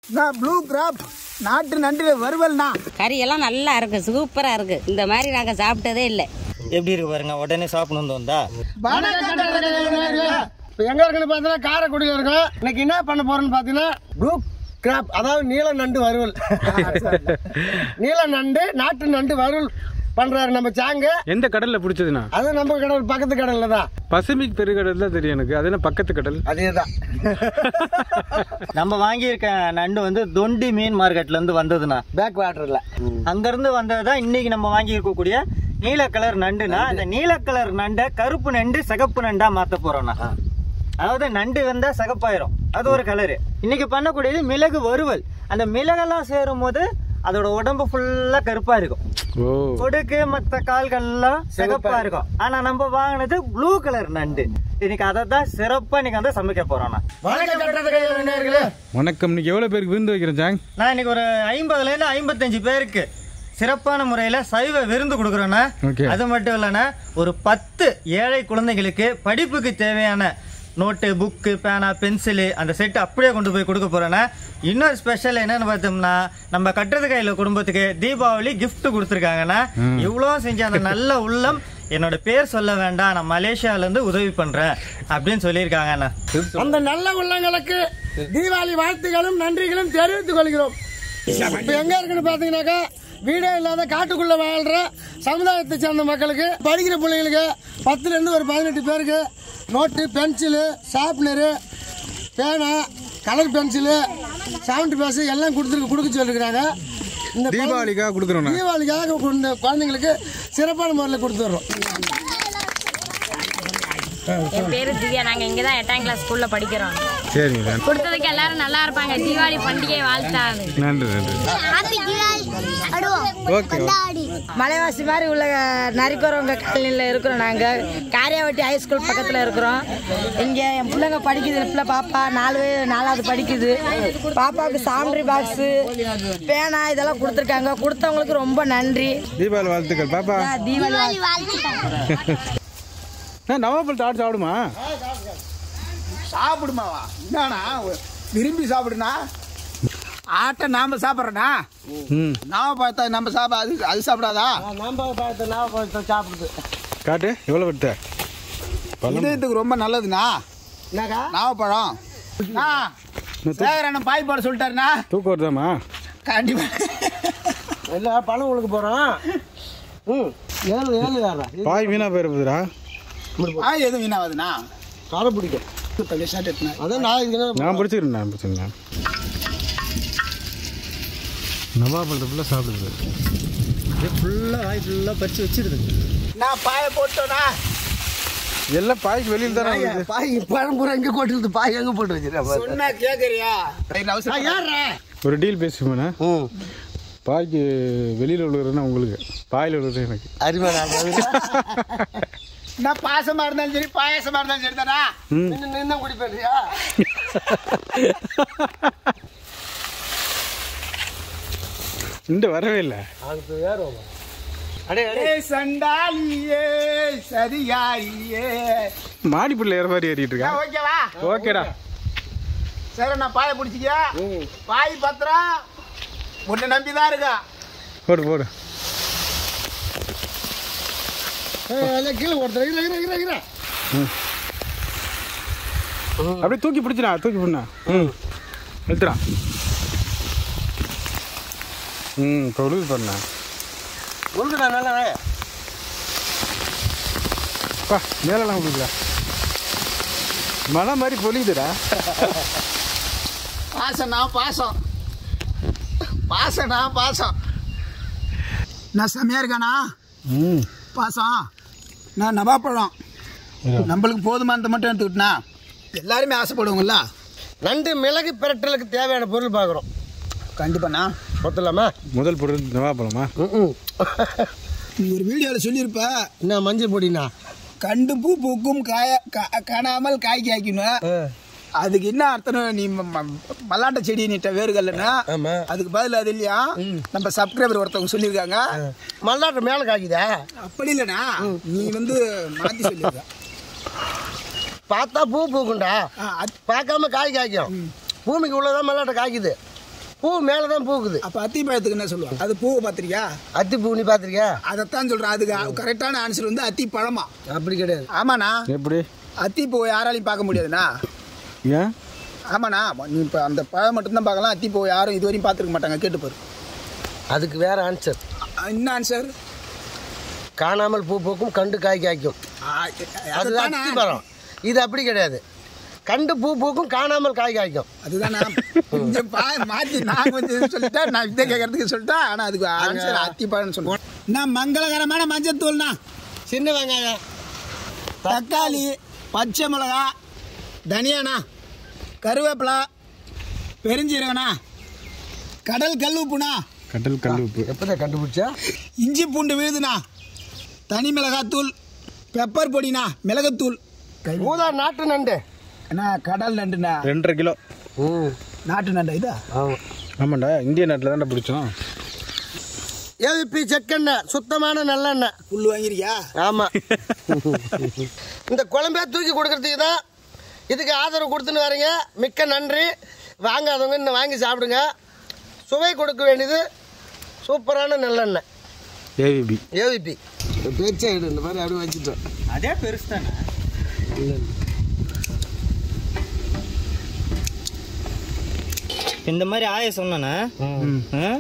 நான் blue graph நாட்டு நண்டு வறுவல்னா கறி எல்லாம் நல்லா இருக்கு சூப்பரா இருக்கு இந்த மாதிரி நாங்க சாப்பிட்டதே இல்லை எப்படி இருக்கு பாருங்க உடனே சாப்பிடணும் வந்தா இப்போ எங்க இருக்குன்னு பார்த்தீங்கன்னா காரைக்குடியில் இருக்கோம் இன்னைக்கு என்ன பண்ண போறோம்னு பார்த்தீங்கன்னா ப்ளூ கிராப் அதாவது நீல நண்டு வறுவல் நீல நண்டு நாட்டு நண்டு வறுவல் பண்றாரு நம்ம சாங்க எந்த கடல்ல பிடிச்சதுண்ணா அது நம்ம கடல் பக்கத்து கடல்ல தான் பசிபிக் பெருங்கடல் தான் தெரியும் எனக்கு அது என்ன பக்கத்து கடல் அதே தான் நம்ம வாங்கியிருக்க நண்டு வந்து தொண்டி மீன் மார்க்கெட்ல இருந்து வந்ததுண்ணா பேக் வாட்டர்ல அங்க இருந்து வந்ததுதான் இன்னைக்கு நம்ம வாங்கி இருக்கக்கூடிய நீல கலர் நண்டுனா இந்த நீல கலர் நண்டை கருப்பு நண்டு சிகப்பு நண்டா மாத்த போறோம்னா அதாவது நண்டு வந்தா சிகப்பாயிரும் அது ஒரு கலரு இன்னைக்கு பண்ணக்கூடியது மிளகு வறுவல் அந்த மிளகெல்லாம் சேரும் போது அதோட உடம்பு ஃபுல்லா கருப்பா இருக்கும் ஓ கொடுக்கு மத்த கால்கள்லாம் சிகப்பா இருக்கும் ஆனா நம்ம வாங்கினது ப்ளூ கலர் நண்டு இன்னைக்கு அதை தான் சிறப்பா இன்னைக்கு வந்து சமைக்க போறோம்னா வணக்கம் கட்டுறது கையில் நேர்களே வணக்கம் இன்னைக்கு எவ்வளவு பேருக்கு விருந்து வைக்கிறேன் ஜாங் நான் இன்னைக்கு ஒரு ஐம்பதுல இருந்து ஐம்பத்தஞ்சு பேருக்கு சிறப்பான முறையில் சைவ விருந்து கொடுக்குறோண்ணா Okay. அது மட்டும் இல்லைண்ணா ஒரு பத்து ஏழை குழந்தைகளுக்கு படிப்புக்கு தேவையான நோட்டு புக்கு பேனா பென்சிலு அந்த செட்டு அப்படியே கொண்டு போய் கொடுக்க போறேன்னா இன்னொரு ஸ்பெஷல் என்னன்னு பார்த்தோம்னா நம்ம கட்டுறது கையில் குடும்பத்துக்கு தீபாவளி gift கொடுத்துருக்காங்கண்ணா இவ்வளோ செஞ்ச அந்த நல்ல உள்ளம் என்னோட பேர் சொல்ல வேண்டாம் நான் மலேசியால இருந்து உதவி பண்றேன் அப்படின்னு சொல்லியிருக்காங்கண்ணா அந்த நல்ல உள்ளங்களுக்கு தீபாவளி வாழ்த்துகளும் நன்றிகளும் தெரிவித்துக் கொள்கிறோம் இப்போ எங்க இருக்குன்னு பாத்தீங்கன்னாக்கா வீடே இல்லாத காட்டுக்குள்ள வாழ்ற சமுதாயத்தை சேர்ந்த மக்களுக்கு படிக்கிற பிள்ளைங்களுக்கு பத்துல இருந்து ஒரு பதினெட்டு பேருக்கு நோட்டு பென்சிலு ஷார்ப்னரு பேனா கலர் பென்சிலு சவுண்ட் பேஸ் எல்லாம் கொடுத்துருக்கு கொடுக்க சொல்லிருக்கிறாங்க இந்த தீபாவளிக்காக கொடுக்குறோண்ணா தீபாவளிக்காக இந்த குழந்தைங்களுக்கு சிறப்பான முறையில் கொடுத்துட்றோம் என் பேரு திவ்யா நாங்க இங்க தான் எட்டாம் கிளாஸ் ஸ்கூல்ல படிக்கிறோம் சரிங்க கொடுத்ததுக்கு எல்லாரும் நல்லா இருப்பாங்க தீபாவளி பண்டிகை வாழ்த்தாது நன்றி நன்றி ஓகே மலைவாசி மாதிரி உள்ள நரிக்குறவங்க காலனியில் இருக்கிறோம் நாங்கள் காரியாவட்டி ஹைஸ்கூல் பக்கத்தில் இருக்கிறோம் இங்கே என் பிள்ளைங்க படிக்குது என் பிள்ளை பாப்பா நாலு நாலாவது படிக்குது பாப்பாவுக்கு சாம்பிரி பாக்ஸு பேனா இதெல்லாம் கொடுத்துருக்காங்க கொடுத்தவங்களுக்கு ரொம்ப நன்றி தீபாவளி வாழ்த்துக்கள் பாப்பா தீபாவளி நான் நவாப்பழத்தை ஆடு சாப்பிடுமா சாப்பிடுமாவா என்னண்ணா விரும்பி சாப்பிடுனா ஆட்டை நாம சாப்பிட்றோண்ணா ம் நாம பார்த்தா நம்ம சாப்பிட அது அது சாப்பிடாதா நம்ப பார்த்து நான் பார்த்து சாப்பிடுது காட்டு எவ்வளோ விட்ட பழம் இதயத்துக்கு ரொம்ப நல்லதுண்ணா என்னக்கா நாவப்பழம் ஆ சேகரண்ணன் பாய் போட சொல்லிட்டாருண்ணா தூக்கம் வருதாம்மா கண்டிப்பா இல்லை பணம் உங்களுக்கு போகிறோம் ம் ஏழு ஏழு வேற பாய் வீணா போயிருப்பதுடா ஆ எதுவும் வீணாவதுண்ணா காரை பிடிக்கும் ஷர்ட் எடுத்துனா அதான் நான் இதுக்கு நான் பிடிச்சிக்கிறேன் நான் பிடிச்சிக்கிறேன் நவாப்பழத்தை ஃபுல்லாக சாப்பிடுது ஃபுல்லாக வாய் ஃபுல்லாக பறிச்சு வச்சிருது நான் பாய போட்டோண்ணா எல்லாம் பாய்க்கு வெளியில் தானே வருது பாய் பழம் பூரா எங்கே கொட்டுறது பாய் எங்கே போட்டு வச்சிருக்கேன் சொன்னா கேக்குறியா அவசரம் ஒரு டீல் பேசுவேண்ணா ம் பாய்க்கு வெளியில் விழுகிறதுனா உங்களுக்கு பாயில் விழுகிறது எனக்கு அருமை நான் நான் பாசமா இருந்தாலும் சரி பாயாசமா இருந்தாலும் சரி தானா நின்று நின்று குடிப்பேன்றியா இந்த வரவே இல்லை அதுக்கு ஏறுவோம் அடே ஏ சண்டாலியே சரியாரியே மாடி பிள்ளை ஏற மாதிரி ஏறிட்டு இருக்கா ஓகேவா ஓகேடா சரி நான் பாய பிடிச்சிக்க பாய் பத்திரம் உன்னை நம்பி தான் இருக்கா போடு போடு எல்லாம் கீழே ஒருத்தர் இரு இரு இரு இரு அப்படியே தூக்கி பிடிச்சிடா தூக்கி பிடிண்ணா ம் எடுத்துடா ம் இப்போ விழுது பண்ணா உங்களுக்குடா நல்லா பா மேலெல்லாம் விழுதுடா மழை மாதிரி பொழியுதுடா பாசம்னா பாசம் பாசம்னா பாசம் நான் செம்மையா இருக்கானா ம் பாசம் நான் நவாப்பழம் நம்மளுக்கு போதுமானதை மட்டும் எடுத்துக்கிட்டனா எல்லாருமே ஆசைப்படுவோங்கள நண்டு மிளகு பிரட்டலுக்கு தேவையான பொருள் பார்க்குறோம் கண்டிப்பாண்ணா ஒத்துலாமா முதல் பொருள் நவாப்பழமா ம் நீ ஒரு வீடியோவில் சொல்லியிருப்ப என்ன மஞ்சள் பொடினா கண்டு பூ பூக்கும் காய கா- காணாமல் காய் காய்க்கணும் அதுக்கு என்ன அர்த்தம் நீ ம- ம- மல்லாட்ட செடி நீட்ட வேறுகள்னா ஆமா. அதுக்கு பதில் அது இல்லையா நம்ம சப்ஸ்கிரைபர் ஒருத்தவங்க சொல்லியிருக்காங்க மல்லாட்டை மேலே காய்க்குதா அப்படி இல்லைண்ணா நீ வந்து மாற்றி சொல்லியிருக்க பார்த்தா பூ பூக்கும்டா ஆ, அது- பார்க்காம காய் காய்க்கும் பூமிக்கு உள்ளதான் மல்லாட்டை காய்க்குது பூ மேலே தான் பூக்குது அப்ப அத்தி பழத்துக்கு என்ன சொல்லுவாங்க அது பூவை பார்த்திருக்கியா அத்தி பூ நீ பார்த்துருக்கியா அதைத்தான் சொல்றேன் அதுக்கு கரெக்டான ஆன்சர் வந்து அத்தி பழமா அப்படி கிடையாது ஆமாண்ணா எப்படி அத்தி பூவை யாராலையும் பார்க்க முடியாதுண்ணா ஏன் ஆமாண்ணா நீ இப்போ அந்த பழம் மட்டும்தான் பார்க்கலாம் அத்தி பூவை யாரும் இதுவரையும் பார்த்துருக்க மாட்டாங்க கேட்டு பாரு அதுக்கு வேற ஆன்சர் அஹ் என்ன ஆன்சர் காணாமல் பூ பூக்கும் கண்டு காய் காய்க்கும் அது அத்தி பழம் இது அப்படி கிடையாது கண்டு பூ பூக்கும் காணாமல் காய் காய்க்கும் அதுதான் நான் கொஞ்சம் பா மாற்றி நான் கொஞ்சம் சொல்லிட்டேன் நான் இதை கேட்கறதுக்கு சொல்லிட்டேன் ஆனால் அதுக்கு ஆன்சர் அத்தி பழம்னு சொல்லுவேன் நான் மங்களகரமான மஞ்சள் தூள்ண்ணா சின்ன வெங்காயம் தக்காளி பச்சை மிளகா தனியாண்ணா கருவேப்பிலை பெருஞ்சீரகண்ணா கடல் கல் உப்புண்ணா கடல் கல் உப்பு எப்பதான் கண்டுபிடிச்சா இஞ்சி பூண்டு விழுதுண்ணா தனி மிளகாத்தூள் பெப்பர் பொடிண்ணா மிளகுத்தூள் ஊதா நாட்டு நண்டு அண்ணா கடல் நண்டுண்ணா ரெண்டரை கிலோ ம் நாட்டு நண்டா இதா ஆமாம் ஆமாண்டா இந்திய நாட்டில் தான்டா பிடிச்சோம் ஏவிபி செக்கெண்ணெய் சுத்தமான நல்லெண்ணெய் புல் வாங்கிருக்கியா ஆமாம் இந்த குழம்பே தூக்கி கொடுக்கறதுக்கு தான் இதுக்கு ஆதரவு கொடுத்துன்னு வரீங்க மிக்க நன்றி வாங்காதவங்க இன்னும் வாங்கி சாப்பிடுங்க சுவை கொடுக்க வேண்டியது சூப்பரான நல்லெண்ணெய் ஏவிபி ஏவிபி பேச்சா இடு இந்த மாதிரி அப்படியே வச்சுட்டோம் அதே பெருசு தானே இந்த மாதிரி ஆய சொன்னேண்ணே ஆ?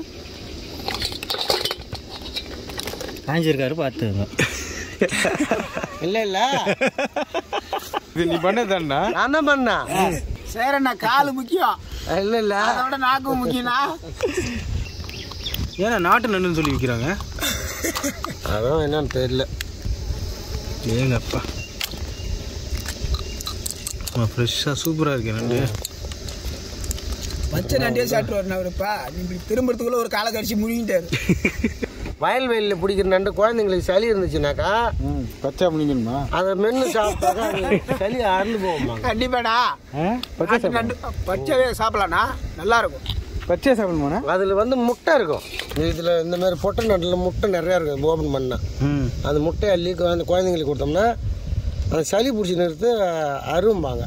காஞ்சிருக்காரு பார்த்துங்க இல்லை இல்லை இது நீ பண்ணதான்டா நான் தான் பண்ணேன் சரிண்ணா காலு முக்கியம் இல்லை இல்லை அதோட நாக்கு முக்கியம்ண்ணா ஏன்னா நாட்டு நண்டுன்னு சொல்லி விற்கிறாங்க அதான் என்னன்னு தெரியல ஏங்க அப்பா ஃப்ரெஷ்ஷாக சூப்பராக இருக்கு நண்டு பச்சை நண்டியே சாப்பிட்டு வரணும் அவருப்பா நீ இப்படி திரும்புறதுக்குள்ள ஒரு காலை கடிச்சு முழுங்கிட்டாரு வயல்வெளியில் பிடிக்கிற நண்டு குழந்தைங்களுக்கு சளி இருந்துச்சுனாக்கா ம் பச்சை முடிங்கணுமா அதை மென்று சாப்பிட்டாக்கா அது சளி அறந்து போகுமா கண்டிப்பாடா பச்சை நாட்டு நண்டு பச்சைவே சாப்பிடலாம்ண்ணா நல்லா இருக்கும் பச்சையாக சாப்பிடணுமாண்ணா அதில் வந்து முட்டை இருக்கும் இதில் இந்த மாதிரி பொட்டை நட்டில் முட்டை நிறையா இருக்கும் ஓப்பன் பண்ணால் ம் அந்த முட்டையை அள்ளி குழந்தை குழந்தைங்களுக்கு கொடுத்தோம்னா அந்த சளி பிடிச்சி நிறுத்து அரும்பாங்க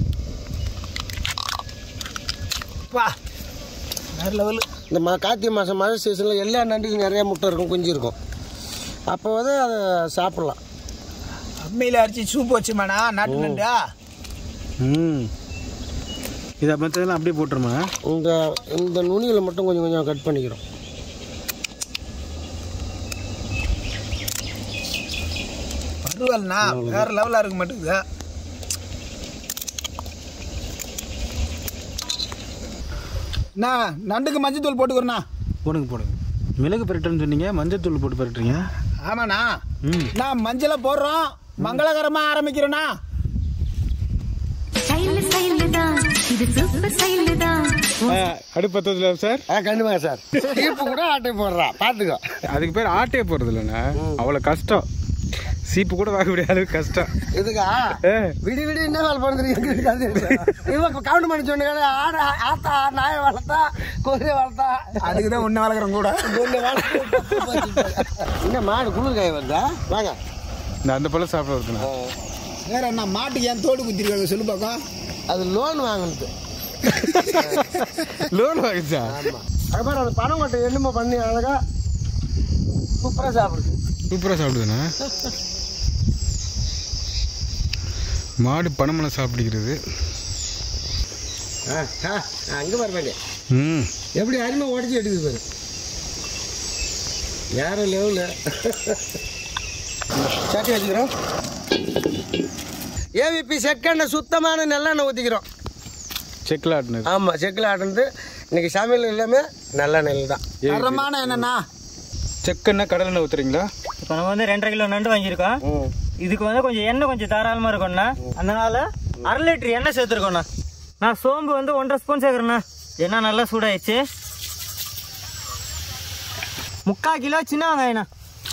பா வேற லெவலு இந்த மா கார்த்திகை மாதம் மழை சீசனில் எல்லா நண்டுக்கும் நிறையா முட்டை இருக்கும் குஞ்சு இருக்கும் அப்போ வந்து அதை சாப்பிட்லாம் அம்மையில் அரைச்சி சூப் வச்சுமாண்ணா நாட்டு நண்டா ம் இதை மற்றதெல்லாம் அப்படியே போட்டுருமா இந்த இந்த நுனியில் மட்டும் கொஞ்சம் கொஞ்சம் கட் பண்ணிக்கிறோம் பரவாயில்லண்ணா வேற லெவலாக இருக்க மாட்டேங்குது அண்ணா நண்டுக்கு மஞ்சள் தூள் போட்டுக்கிறண்ணா போடுங்க போடுங்க மிளகு பரட்டுன்னு சொன்னீங்க மஞ்சள் தூள் போட்டு பரட்டுறீங்க ஆமாண்ணா ம் நான் மஞ்சளை போடுறோம் மங்களகரமாக ஆரம்பிக்கிறேண்ணா ஸ்டைல் ஸ்டைல் தான் இது சூப்பர் ஸ்டைல் தான் அடுப்பத்தில் சார் ஆ கண்டிப்பாக சார் சீப்பு கூட ஆட்டை போடுறா பார்த்துக்கோ அதுக்கு பேர் ஆட்டே போகிறது இல்லைண்ணா அவ்வளோ கஷ்டம் சீப்பு கூட வாங்க முடியாத அளவுக்கு கஷ்டம் இதுக்கா ஏ விடி விடி என்ன வேலை பண்ணுறீங்க இவன் கவுண்ட் பண்ணி சொன்னீங்க ஆடு ஆத்தா நாயை வளர்த்தா குதிரை வளர்த்தா அதுக்கு தான் ஒன்று வளர்க்குறோம் கூட ஒண்ணு வளர்த்தா. என்ன மாடு குளிர் காய் வருதா வாங்க இந்த அந்த பழம் சாப்பிட வருதுண்ணா வேற என்ன மாட்டுக்கு ஏன் தோடு குத்திருக்காங்க சொல்லு பார்க்கலாம் அது லோன் வாங்கினது லோன் வாங்கிச்சா ஆமாம் அதுமாதிரி அந்த பணம் கொட்டை என்னமோ பண்ணி அழகா சூப்பராக சாப்பிடுது சூப்பராக சாப்பிடுதுண்ணா மாடு பனமரம் சாப்பிடுகிறது ஆ ஆ அங்கே வரவேண்டிய ம் எப்படி அருமை உடச்சி எடுக்குது பாரு வேற லெவலில் சட்டி வச்சுக்கிறோம் ஏவிபி செக்கெண்ணெய் சுத்தமான நல்லெண்ணெய் ஊற்றிக்கிறோம் செக்கில் ஆட்டினது ஆமாம் செக்கில் ஆட்டுனது இன்னைக்கு சமையல் எல்லாமே நல்லெண்ணெயில் தான் தரமான என்னண்ணா செக்கெண்ணெய் கடலெண்ணெய் ஊற்றுறீங்களா இப்போ நம்ம வந்து ரெண்டரை கிலோ நண்டு வாங்கியிருக்கோம் இதுக்கு வந்து கொஞ்சம் எண்ணெய் கொஞ்சம் தாராளமாக இருக்கும்ண்ணா அதனால அரை லிட்டர் எண்ணெய் சேர்த்துருக்கோண்ணா நான் சோம்பு வந்து ஒன்றரை ஸ்பூன் சேர்க்குறேண்ணா எண்ணெய் நல்லா சூடாயிடுச்சு முக்கால் கிலோ சின்ன வெங்காயண்ணா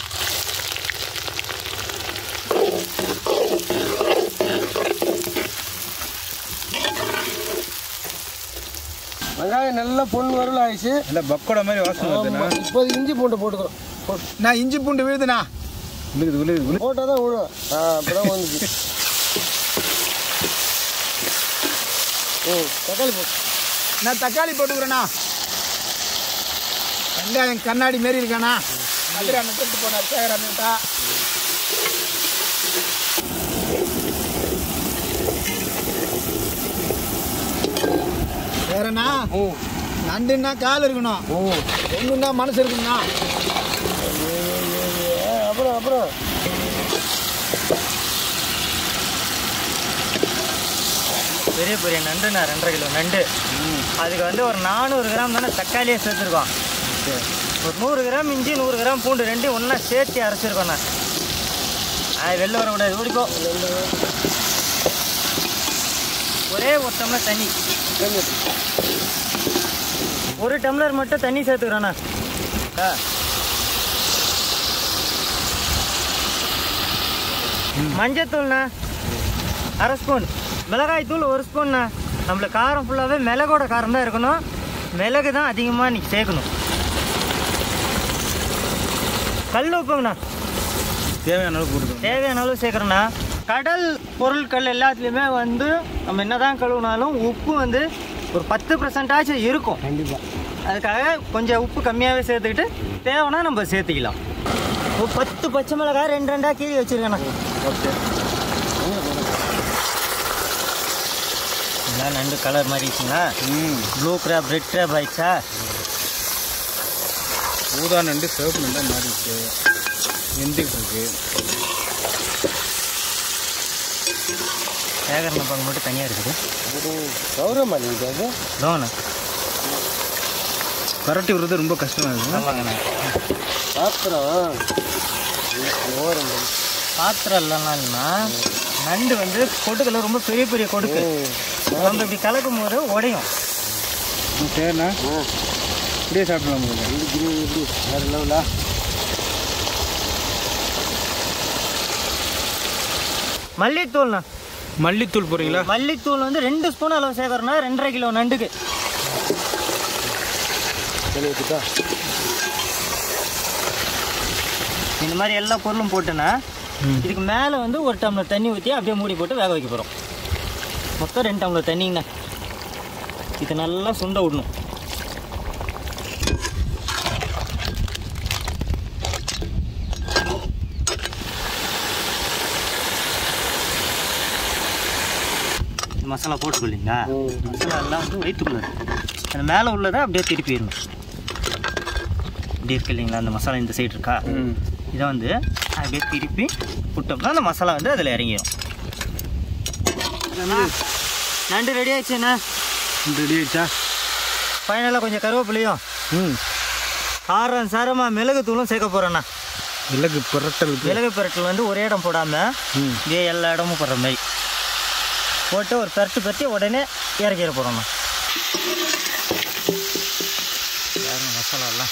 வெங்காயம் நல்லா பொண்ணு வரல ஆயிடுச்சு இல்லை பக்கோடா மாதிரி வாசனை வருதுண்ணா இப்போது இஞ்சி பூண்டு போட்டுக்கிறோம் போட்டு நான் இஞ்சி பூண்டு விழுதுண்ணா விழுது விழுது விழு போட்டால் தான் விழும் ஆ அப்புறம் வந்துச்சு ம் தக்காளி போட்டு நான் தக்காளி போட்டுக்கிறேண்ணா வெங்காயம் கண்ணாடி மாரி இருக்கானா மதுரை அண்ணன் கூட்டு போனார் சேகர் அண்ணன்ட்டா வேறண்ணா நண்டுன்னா கால் இருக்கணும் ஒண்ணுன்னா மனசு இருக்கணும்ண்ணா அப்புறம் அப்புறம் பெரிய பெரிய நண்டுண்ணா ரெண்டரை கிலோ நண்டு அதுக்கு வந்து ஒரு நானூறு கிராம் தானே தக்காளியே சேர்த்துருக்கோம் ஒரு நூறு கிராம் இஞ்சி நூறு கிராம் பூண்டு ரெண்டையும் ஒன்றா சேர்த்து அரைச்சிருக்கோண்ணா அது வெளில வரக்கூடாது ஓடிப்போ ஒரே ஒரு டம்ளர் தண்ணி ஒரு டம்ளர் மட்டும் தண்ணி சேர்த்துக்கிறோண்ணா ஆ மஞ்சத்தூள்ண்ணா அரை ஸ்பூன் மிளகாய் தூள் ஒரு ஸ்பூன்ண்ணா நம்மளுக்கு காரம் ஃபுல்லாகவே மிளகோட காரம் தான் இருக்கணும் மிளகு தான் அதிகமாக நீ சேர்க்கணும் கல் உப்புங்கண்ணா தேவையான அளவு போட்டுக்கணும் தேவையான அளவு சேர்க்குறோண்ணா கடல் பொருட்கள் எல்லாத்துலேயுமே வந்து நம்ம என்னதான் கழுவுனாலும் உப்பு வந்து ஒரு பத்து பர்சன்டாச்சும் இருக்கும் கண்டிப்பாக அதுக்காக கொஞ்சம் உப்பு கம்மியாகவே சேர்த்துக்கிட்டு தேவைன்னா நம்ம சேர்த்துக்கலாம் ஒரு பத்து பச்சை மிளகாய் ரெண்டு ரெண்டாக கீறி வச்சுருக்கேண்ணா என்ன நண்டு கலர் மாதிரி இருக்குங்களா ப்ளூ கிராப் ரெட் கிராப் ஆயிடுச்சா ஊதா நண்டு சிவப்பு நண்டா மாறிடுச்சு வெந்துட்டு இருக்கு சேகரண பங்கு மட்டும் தனியாக இருக்குது கௌரவமா நீங்கள் அது தோணு கரட்டி விடுறது ரொம்ப கஷ்டமா இருக்கு ஆமாங்கண்ணா பாத்திரம் பாத்திரம் இல்லைன்னா நண்டு வந்து கொடுக்கல ரொம்ப பெரிய பெரிய கொடுக்கு நம்ம இப்படி கலக்கும் போது உடையும் ம், சரிண்ணா இப்படியே சாப்பிடலாம் போகுது வேற லெவலா மல்லித்தூள்ண்ணா மல்லித்தூள் போடுறீங்களா மல்லித்தூள் வந்து ரெண்டு ஸ்பூன் அளவு சேர்க்கறோம்னா ரெண்டரை கிலோ நண்டுக்கு இந்த மாதிரி எல்லா பொருளும் போட்டுன்னா இதுக்கு மேலே வந்து ஒரு டம்ளர் தண்ணி ஊற்றி அப்படியே மூடி போட்டு வேக வைக்க போகிறோம் மொத்தம் ரெண்டு டம்ளர் தண்ணிங்கண்ணா இது நல்லா சுண்ட விடணும் இந்த மசாலா போட்டுக்கொள்ளிங்களா மசாலா எல்லாம் வந்து வயிற்றுக்குள்ள இருக்கு அந்த மேலே உள்ளதை அப்படியே திருப்பிடணும் இப்படி இருக்கு இல்லைங்களா அந்த மசாலா இந்த சைடு இருக்கா இதை வந்து அப்படியே திருப்பி விட்டோம்னா அந்த மசாலா வந்து அதில் இறங்கிடும் நண்டு ரெடி ஆயிடுச்சுண்ணா ரெடி ஆயிடுச்சா ஃபைனலாக கொஞ்சம் கருவேப்பிலையும் ம் காரம் சாரமாக மிளகு தூளும் சேர்க்க போகிறேண்ணா மிளகு புரட்டலுக்கு மிளகு பெரட்டல் வந்து ஒரே இடம் போடாமல் இதே எல்லா இடமும் போடுற மாதிரி போட்டு ஒரு பெரட்டு பற்றி உடனே இறக்கிற போகிறோம்ண்ணா பாருங்க மசாலாலாம்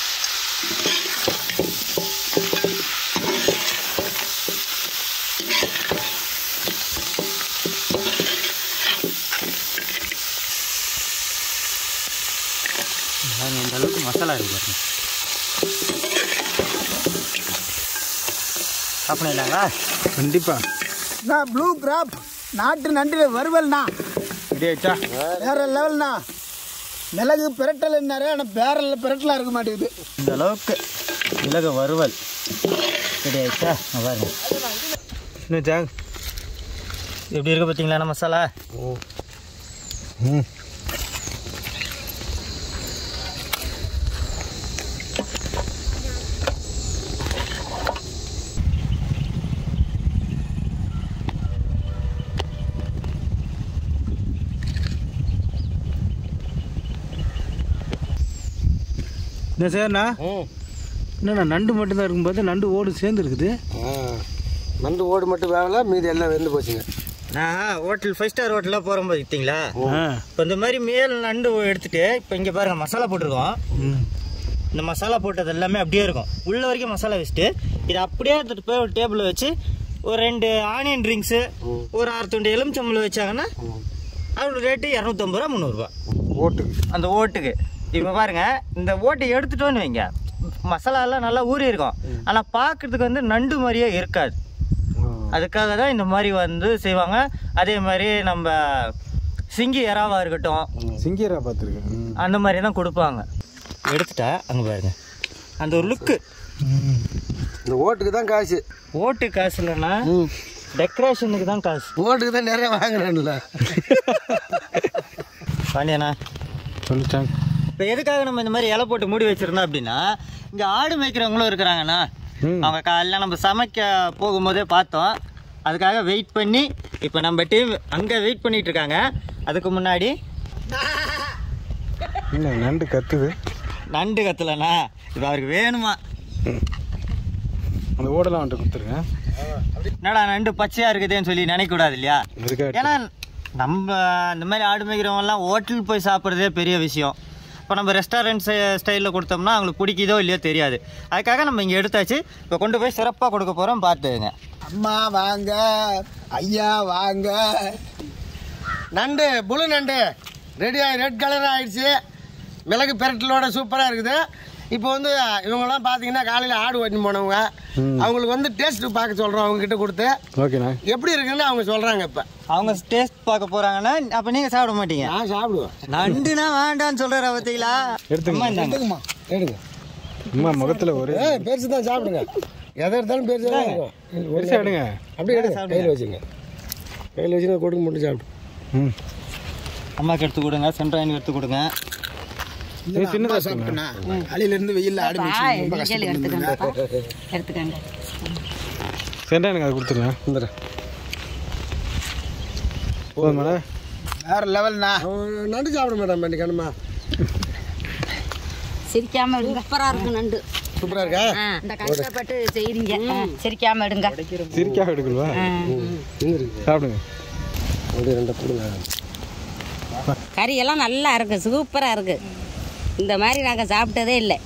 பாருங்க இந்த அளவுக்கு மசாலா இருக்கு பாருங்க அப்படிங்களாங்களா கண்டிப்பா நான் ப்ளூ கிராப் நாட்டு நண்டு வறுவல்ண்ணா ரெடி ஆயிடுச்சா வேற லெவல்ண்ணா மிளகு பிரட்டல்னாரு ஆனால் பேரல்ல பிரட்டலாக இருக்க மாட்டேங்குது இந்த அளவுக்கு மிளகு வறுவல் ரெடி ஆயிடுச்சா இங்க பாருங்க இன்னும் ஜாங் எப்படி இருக்கு பார்த்தீங்களா மசாலா என்ன சார்ண்ணா என்னண்ணா நண்டு மட்டும்தான் இருக்கும்போது நண்டு ஓடு சேர்ந்து இருக்குது நண்டு ஓடு மட்டும் வேகல மீதி எல்லாம் வெந்து போச்சுங்க நான் ஹோட்டல் ஃபைவ் ஸ்டார் ஹோட்டலாக போகிறோம் பார்த்தீங்களா ஆ இப்போ இந்த மாதிரி மேல் நண்டு எடுத்துட்டு இப்போ இங்கே பாருங்க மசாலா போட்டிருக்கோம் ம் இந்த மசாலா போட்டது எல்லாமே அப்படியே இருக்கும் உள்ள வரைக்கும் மசாலா வச்சுட்டு இதை அப்படியே எடுத்துட்டு போய் ஒரு டேபிளில் வச்சு ஒரு ரெண்டு ஆனியன் ட்ரிங்க்ஸு ஒரு அரை துண்டு எலுமிச்சம்பளம் வச்சாங்கன்னா அதோட ரேட்டு இரநூத்தம்பது ரூபா முந்நூறுரூவா ஓட்டுக்கு அந்த ஓட்டுக்கு இப்போ பாருங்க இந்த ஓட்டை எடுத்துட்டோன்னு வைங்க மசாலா எல்லாம் நல்லா ஊறி இருக்கும் ஆனால் பார்க்கறதுக்கு வந்து நண்டு மாதிரியே இருக்காது அதுக்காக தான் இந்த மாதிரி வந்து செய்வாங்க அதே மாதிரி நம்ம சிங்கி இறாவா இருக்கட்டும் சிங்கீரா பார்த்துருக்கேன் அந்த மாதிரி தான் கொடுப்பாங்க எடுத்துட்டா அங்கே பாருங்க அந்த ஒரு லுக்கு இந்த ஓட்டுக்கு தான் காசு ஓட்டு காசு இல்லைண்ணா டெக்கரேஷனுக்கு தான் காசு ஓட்டுக்கு தான் நிறைய வாங்குறேன்ல பாண்டியண்ணா சொல்லிட்டாங்க இப்போ எதுக்காக நம்ம இந்த மாதிரி இலை போட்டு மூடி வச்சிருந்தோம் அப்படின்னா இங்கே ஆடு மேய்க்கிறவங்களும் இருக்கிறாங்கண்ணா அவங்க காலைல நம்ம சமைக்க போகும்போதே பார்த்தோம் அதுக்காக வெயிட் பண்ணி இப்போ நம்ம டீம் அங்கே வெயிட் பண்ணிட்டு இருக்காங்க அதுக்கு முன்னாடி என்ன நண்டு கத்துது நண்டு கத்தலண்ணா இப்போ அவருக்கு வேணுமா அந்த ஓடெல்லாம் வந்துட்டு கொடுத்துருங்க என்னடா நண்டு பச்சையாக இருக்குதுன்னு சொல்லி நினைக்கக்கூடாது இல்லையா அதுக்காக ஏன்னா நம்ம இந்த மாதிரி ஆடு மேய்க்கிறவங்கலாம் ஹோட்டல் போய் சாப்பிட்றதே பெரிய விஷயம் இப்போ நம்ம ரெஸ்டாரண்ட் ஸ்டைலில் கொடுத்தோம்னா அவங்களுக்கு பிடிக்குதோ இல்லையோ தெரியாது அதுக்காக நம்ம இங்கே எடுத்தாச்சு இப்போ கொண்டு போய் சிறப்பாக கொடுக்க போகிறோம் பார்த்துங்க அம்மா வாங்க ஐயா வாங்க நண்டு புழு நண்டு ரெடி ஆகி ரெட் கலர் ஆயிடுச்சு மிளகு பெரட்டலோட சூப்பராக இருக்குது இப்போ வந்து இவங்கெல்லாம் பார்த்தீங்கன்னா காலையில் ஆடு ஓட்டின்னு போனவங்க அவங்களுக்கு வந்து டேஸ்ட் பார்க்க சொல்கிறோம் அவங்க கிட்ட கொடுத்து ஓகேண்ணா எப்படி இருக்குன்னு அவங்க சொல்கிறாங்க இப்போ அவங்க டேஸ்ட் பார்க்க போகிறாங்கன்னா அப்போ நீங்கள் சாப்பிட மாட்டீங்க நான் சாப்பிடுவேன் நண்டுனா வேண்டாம்னு சொல்கிற பார்த்தீங்களா எடுத்துங்க. அம்மா இந்தாங்க. எடுங்கம்மா எடுங்க அம்மா முகத்தில் ஒரு ஏ பெருசு தான் சாப்பிடுங்க எதை எடுத்தாலும் பெருசு தான் இருக்கும். பெருசாக எடுங்க அப்படியே எடுங்க கையில் வச்சுங்க கையில் வச்சுங்க கொடுக்க மட்டும் சாப்பிடு ம் அம்மாக்கு எடுத்து கொடுங்க சென்ட்ராயின் எடுத்து கொடுங்க இது சின்னதாக இருக்குங்க சாப்பிட்டேனா காலையில இருந்து வெயில்ல ஆடு மேய்ச்சி ரொம்ப கஷ்டப்பட்டு எடுத்துக்கங்க சென்டா எனக்கு அது கொடுத்துருங்க வந்துடுறேன் போதுமாடா வேற லெவல்னா நண்டு சாப்பிட மேடம் இன்னைக்கு அனுமா சிரிக்காம எடுங்க சூப்பரா இருக்கு நண்டு சூப்பராக இருக்கா இந்த கஷ்டப்பட்டு செய்றீங்க சிரிக்காம எடுங்க சிரிக்காக எடுக்கணுவா சாப்பிடுங்க அப்படியே ரெண்டை கொடுங்க கறி எல்லாம் நல்லா இருக்கு சூப்பரா இருக்கு இந்த மாதிரி நாங்க சாப்பிட்டதே இல்லை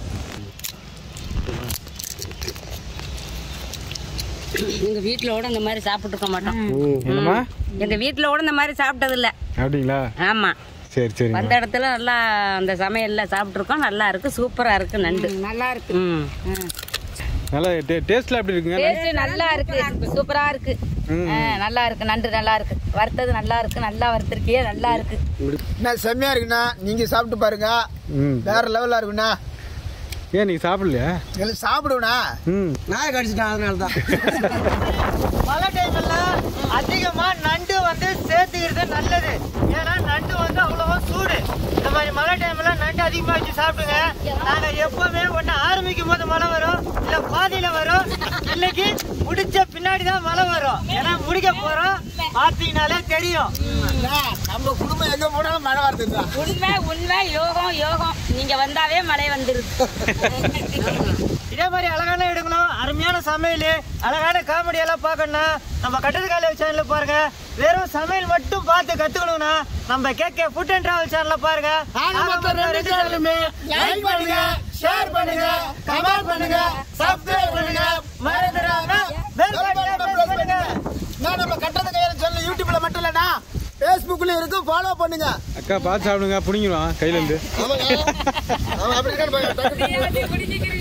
எங்க வீட்டில் கூட இந்த மாதிரி சாப்பிட்டுருக்க மாட்டோம் என்னம்மா எங்க வீட்டில் கூட இந்த மாதிரி சாப்பிட்டது இல்லை அப்படிங்களா ஆமா சரி சரிங்க வந்த இடத்துல நல்லா அந்த சமையல்ல சாப்பிட்ருக்கோம் நல்லா இருக்கு சூப்பரா இருக்கு நண்டு நல்லா இருக்கு ம் நல்லா டே டேஸ்ட்லாம் எப்படி இருக்குங்க டேஸ்ட் நல்லா இருக்கு சூப்பரா இருக்கு ஆ, நல்லா இருக்கு நண்டு நல்லா இருக்கு வறுத்தது நல்லா இருக்கு நல்லா வறுத்திருக்கியே நல்லா இருக்கு என்ன செம்மையா இருக்குண்ணா நீங்க சாப்பிட்டு பாருங்க ம் வேற லெவலா இருக்குண்ணா ஏன் நீங்கள் சாப்பிடலையா எல்லாம் சாப்பிடுவேண்ணா ம் நாயை கடிச்சிட்டான் அதனால தான் மழை டைம்ல அதிகமா நண்டு வந்து சேர்த்துக்கிறது நல்லது ஏன்னா நண்டு வந்து அவ்வளவா சூடு இந்த மாதிரி மழை டைம்ல நண்டு அதிகமா வச்சு சாப்பிடுங்க நாங்க எப்பவுமே ஒண்ணு ஆரம்பிக்கும் போது மழை வரும் இல்ல பாதியில வரும் இன்னைக்கு முடிச்ச பின்னாடி தான் மழை வரும் ஏன்னா முடிக்க போறோம் பாத்தீங்கனாலே தெரியும் நம்ம குடும்பம் எங்க போனாலும் மழை வருதுங்களா உண்மை உண்மை யோகம் யோகம் நீங்க வந்தாவே மழை வந்துருது இதே மாதிரி அழகான எடுக்கணும் அருமையான சமையல் அழகான காமெடி எல்லாம் பார்க்கணும்னா நம்ம கட்டது காலை சேனல்ல பாருங்க வெறும் சமையல் மட்டும் பார்த்து கத்துக்கணும்னா நம்ம கேட்க ஃபுட் அண்ட் டிராவல் சேனல்ல பாருங்க ஆக மொத்தம் ரெண்டு சேனலுமே லைக் பண்ணுங்க ஷேர் பண்ணுங்க கமெண்ட் பண்ணுங்க சப்ஸ்கிரைப் பண்ணுங்க மறந்துடாம bell button அ press பண்ணுங்க நான் நம்ம கட்டது கையில சொல்ல யூடியூப்ல மட்டும் இல்லடா ஃபேஸ்புக்லயும் இருக்கு ஃபாலோ பண்ணுங்க அக்கா பார்த்து சாப்பிடுங்க பிடிங்கிடுவான் கையிலேருந்து அவன் அப்படி இருக்கான்னு பாருங்க.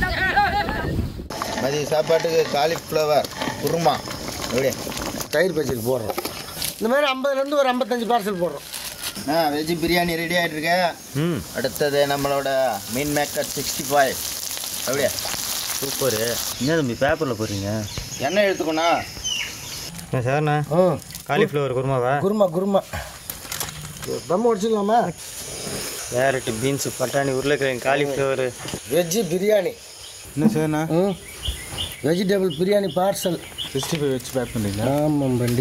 மதிய சாப்பாட்டுக்கு காலிஃப்ளவர் குருமா அப்படியே தயிர் பச்சடி போடுறோம் இந்த மாதிரி ஐம்பதுலேருந்து ஒரு ஐம்பத்தஞ்சு பார்சல் போடுறோம் ஆ வெஜ் பிரியாணி ரெடி ஆகிட்டு இருக்கு ம் அடுத்தது நம்மளோட மீன் மேக்கர் சிக்ஸ்டி ஃபைவ் அப்படியே சூப்பர் என்ன தம்பி பேப்பரில் போடுறீங்க எண்ணெய் எடுத்துக்கோண்ணா சார்ண்ணா காலிஃப்ளவர் குருமாவா குருமா குருமா தம் ஒடிச்சிடலாமா கேரட் பீன்ஸ் பட்டாணி உருளைக்கிழங்கு காலிஃப்ளவர் வெஜ்ஜு பிரியாணி என்ன சரிண்ணா ம் vegetable biryani parcel sixty five வச்சு பேக் பண்ணுறீங்களா ஆமாம் பண்டி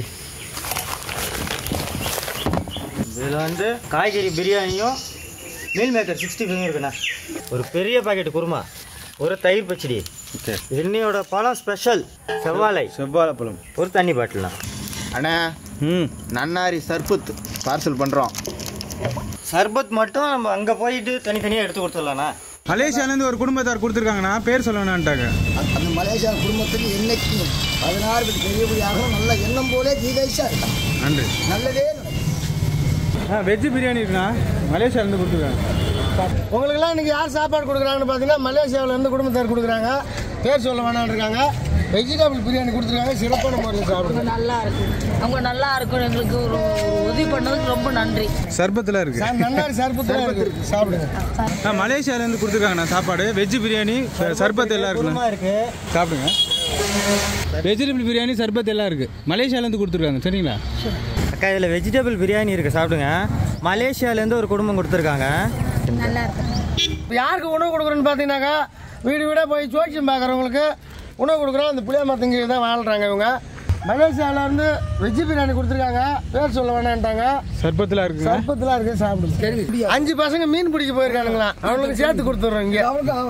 இதில் வந்து காய்கறி பிரியாணியும் மீல் மேக்கர் சிக்ஸ்டி ஃபைவ் இருக்குண்ணா ஒரு பெரிய பாக்கெட் குருமா ஒரு தயிர் பச்சடி இன்னையோட பழம் ஸ்பெஷல் செவ்வாழை செவ்வாழைப்பழம் ஒரு தண்ணி பாட்டில்ண்ணா அண்ணா ம் நன்னாரி சர்பத் பார்சல் பண்ணுறோம் சர்பத் மட்டும் நம்ம அங்கே போயிட்டு தனித்தனியாக எடுத்து கொடுத்துடலாண்ணா மலேசியாலேருந்து ஒரு குடும்பத்தார் கொடுத்துருக்காங்கண்ணா பேர் சொல்ல வேணான்ட்டாங்க அந்த மலேசியா குடும்பத்துக்கு என்னைக்கு பதினாறு பேர் பெரியபடியாக நல்ல எண்ணம் போலே தீகைஷா இருக்கான் நன்றி நல்லதே நடக்கும். ஆ வெஜ் பிரியாணி இருக்குண்ணா மலேசியாலேருந்து கொடுத்துருக்காங்க உங்களுக்கெல்லாம் இன்னைக்கு யார் சாப்பாடு கொடுக்குறாங்கன்னு பார்த்தீங்கன்னா மலேசியாவில் இருந்து குடும்பத்தார் கொடுக்குறாங்க பேர் சொல்ல வேணாம்னு இருக்காங்க வெஜிடபிள் பிரியாணி கொடுத்துருக்காங்க சிறப்பான முறையில் சாப்பிடுங்க நல்லா இருக்கு அவங்க நல்லா இருக்கும் எங்களுக்கு ஒரு ஒரு உதவி பண்ணதுக்கு ரொம்ப நன்றி சர்பத்தில் இருக்கு சார் நன்னாரி சர்பத்தில் இருக்கு சாப்பிடுங்க ஆ மலேசியாவிலேருந்து கொடுத்துருக்காங்கண்ணா சாப்பாடு வெஜ் பிரியாணி சர்பத் எல்லாம் இருக்குண்ணா இருக்கு சாப்பிடுங்க வெஜிடபிள் பிரியாணி சர்பத் எல்லாம் இருக்கு மலேசியாவிலேருந்து கொடுத்துருக்காங்க சரிங்களா அக்கா இதில் வெஜிடபிள் பிரியாணி இருக்குது சாப்பிடுங்க மலேசியாவிலேருந்து ஒரு குடும்பம் கொடுத்துருக்காங்க இப்போ யாருக்கு உணவு கொடுக்குறோன்னு பார்த்தீங்கன்னாக்கா வீடு வீடாக போய் ஜோசியம் பார்க்குறவங்களுக்கு உணவு கொடுக்குறோம் அந்த புளிய மரத்தங்க தான் வாழ்கிறாங்க இவங்க மலேசியாவில் இருந்து வெஜ் பிரியாணி கொடுத்துருக்காங்க பேர் சொல்ல வேணான்ட்டாங்க சர்பத்தில் இருக்குங்க சர்பத்தெல்லாம் இருக்கு சாப்பிடுங்க அஞ்சு பசங்க மீன் பிடிக்க போயிருக்கானுங்களா அவங்களுக்கு சேர்த்து கொடுத்துட்றோம் இங்கே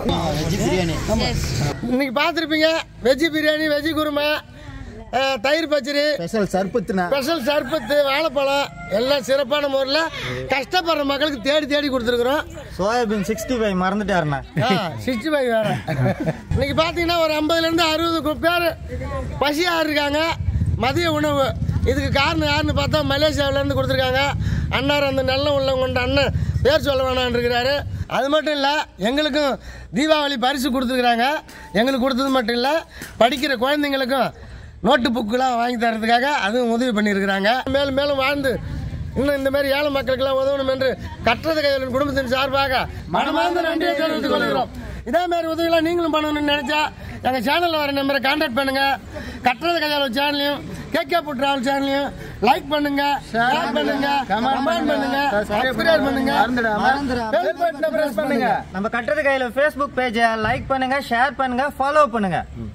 இன்னைக்கு பார்த்துருப்பீங்க வெஜ் பிரியாணி வெஜ் குருமா அஹ், தயிர் பச்சடி ஸ்பெஷல் சர்பத்துனா ஸ்பெஷல் சர்பத்து வாழைப்பழம் எல்லாம் சிறப்பான முறையில் கஷ்டப்படுற மக்களுக்கு தேடி தேடி கொடுத்துருக்குறோம் சோயாபீன் சிக்ஸ்டி ஃபைவ் மறந்துட்டாருண்ணா சிக்ஸ்டி ஃபைவ் வேற இன்னைக்கு பார்த்தீங்கன்னா ஒரு ஐம்பதுலேருந்து அறுபது பேர் பசியாக இருக்காங்க மதிய உணவு இதுக்கு காரணம் யாருன்னு பார்த்தா மலேசியாவிலேருந்து கொடுத்துருக்காங்க அன்னார் அந்த நல்ல உள்ளம் கொண்ட அண்ணன் பேர் சொல்ல வேணான்னு இருக்கிறாரு அது மட்டும் இல்லை எங்களுக்கும் தீபாவளி பரிசு கொடுத்துருக்குறாங்க எங்களுக்கு கொடுத்தது மட்டும் இல்லை படிக்கிற குழந்தைங்களுக்கும் நோட்டு புக்கெலாம் வாங்கி தரதுக்காக அதுவும் உதவி பண்ணியிருக்கிறாங்க மேலும் மேலும் வாழ்ந்து இன்னும் இந்த மாதிரி ஏழை மக்களுக்கெல்லாம் உதவணும் என்று கட்டுறது கையில் குடும்பத்தின் சார்பாக மனமார்ந்த நன்றியை தெரிவித்துக் கொள்கிறோம் இதே மாதிரி உதவியெல்லாம் நீங்களும் பண்ணணும்னு நினைச்சா எங்க சேனல்ல வர நம்பரை கான்டாக்ட் பண்ணுங்க கட்டுறது கையாளர் சேனலையும் கேகே புட் டிராவல் சேனலையும் லைக் பண்ணுங்க ஷேர் பண்ணுங்க கமெண்ட் பண்ணுங்க சப்ஸ்கிரைப் பண்ணுங்க பெல் பட்டனை பிரஸ் பண்ணுங்க நம்ம கட்டுறது கையில் ஃபேஸ்புக் பேஜை லைக் பண்ணுங்க ஷேர் பண்ணுங்க ஃபாலோ பண்ணுங்க